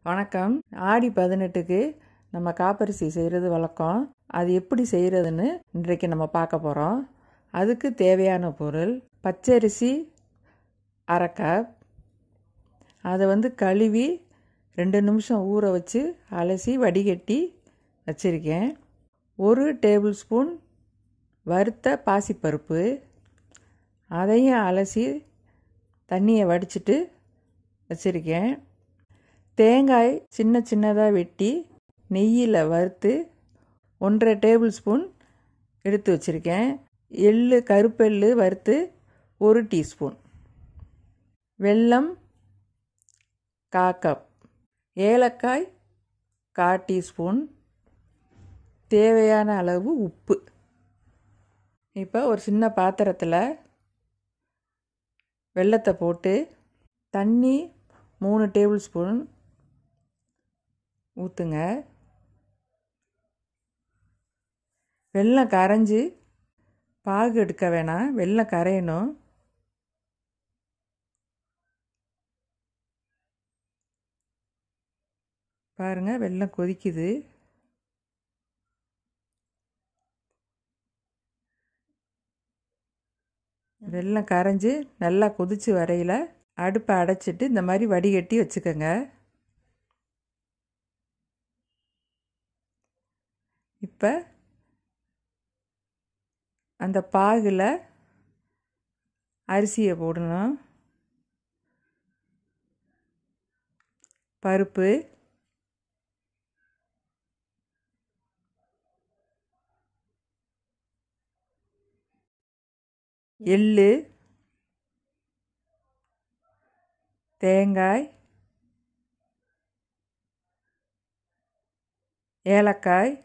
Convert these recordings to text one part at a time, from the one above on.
வணக்கம் ஆடி பதினெட்டுக்கு நம்ம காப்பரிசி செய்கிறது வழக்கம் அது எப்படி செய்கிறதுன்னு இன்றைக்கு நம்ம பார்க்க போகிறோம் அதுக்கு தேவையான பொருள் பச்சரிசி அரை கப் அதை வந்து கழுவி ரெண்டு நிமிஷம் ஊற வச்சு அலசி வடிகட்டி வச்சுருக்கேன் ஒரு டேபிள் ஸ்பூன் வறுத்த பாசிப்பருப்பு அதையும் அலசி தண்ணியை வடிச்சிட்டு வச்சுருக்கேன் தேங்காய் சின்ன சின்னதாக வெட்டி நெய்யில் வறுத்து ஒன்றரை டேபிள் ஸ்பூன் எடுத்து வச்சுருக்கேன் எள்ளு கருப்பெள்ளு வறுத்து ஒரு டீஸ்பூன் வெல்லம் கா கப் ஏலக்காய் கா டீஸ்பூன் தேவையான அளவு உப்பு இப்போ ஒரு சின்ன பாத்திரத்தில் வெள்ளத்தை போட்டு தண்ணி மூணு டேபிள் ஸ்பூன் ஊற்றுங்க வெள்ளம் கரைஞ்சி பாகு எடுக்க வேணாம் வெள்ளம் கரையணும் பாருங்கள் வெள்ளம் கொதிக்குது வெள்ளம் கரைஞ்சி நல்லா கொதிச்சு வரையில் அடுப்பை அடைச்சிட்டு இந்த மாதிரி வடிகட்டி வச்சுக்கோங்க இப்போ அந்த பாகில் அரிசியை போடணும் பருப்பு எள்ளு தேங்காய் ஏலக்காய்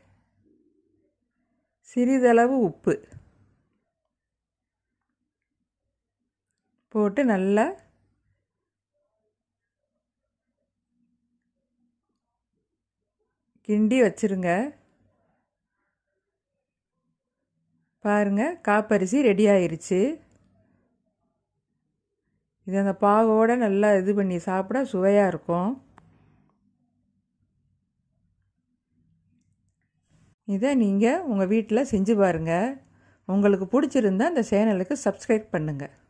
சிறிதளவு உப்பு போட்டு நல்லா கிண்டி வச்சுருங்க பாருங்கள் காப்பரிசி ரெடி ஆயிருச்சு இது அந்த பாகோடு நல்லா இது பண்ணி சாப்பிட சுவையாக இருக்கும் இதை நீங்கள் உங்கள் வீட்டில் செஞ்சு பாருங்கள் உங்களுக்கு பிடிச்சிருந்தா இந்த சேனலுக்கு சப்ஸ்கிரைப் பண்ணுங்கள்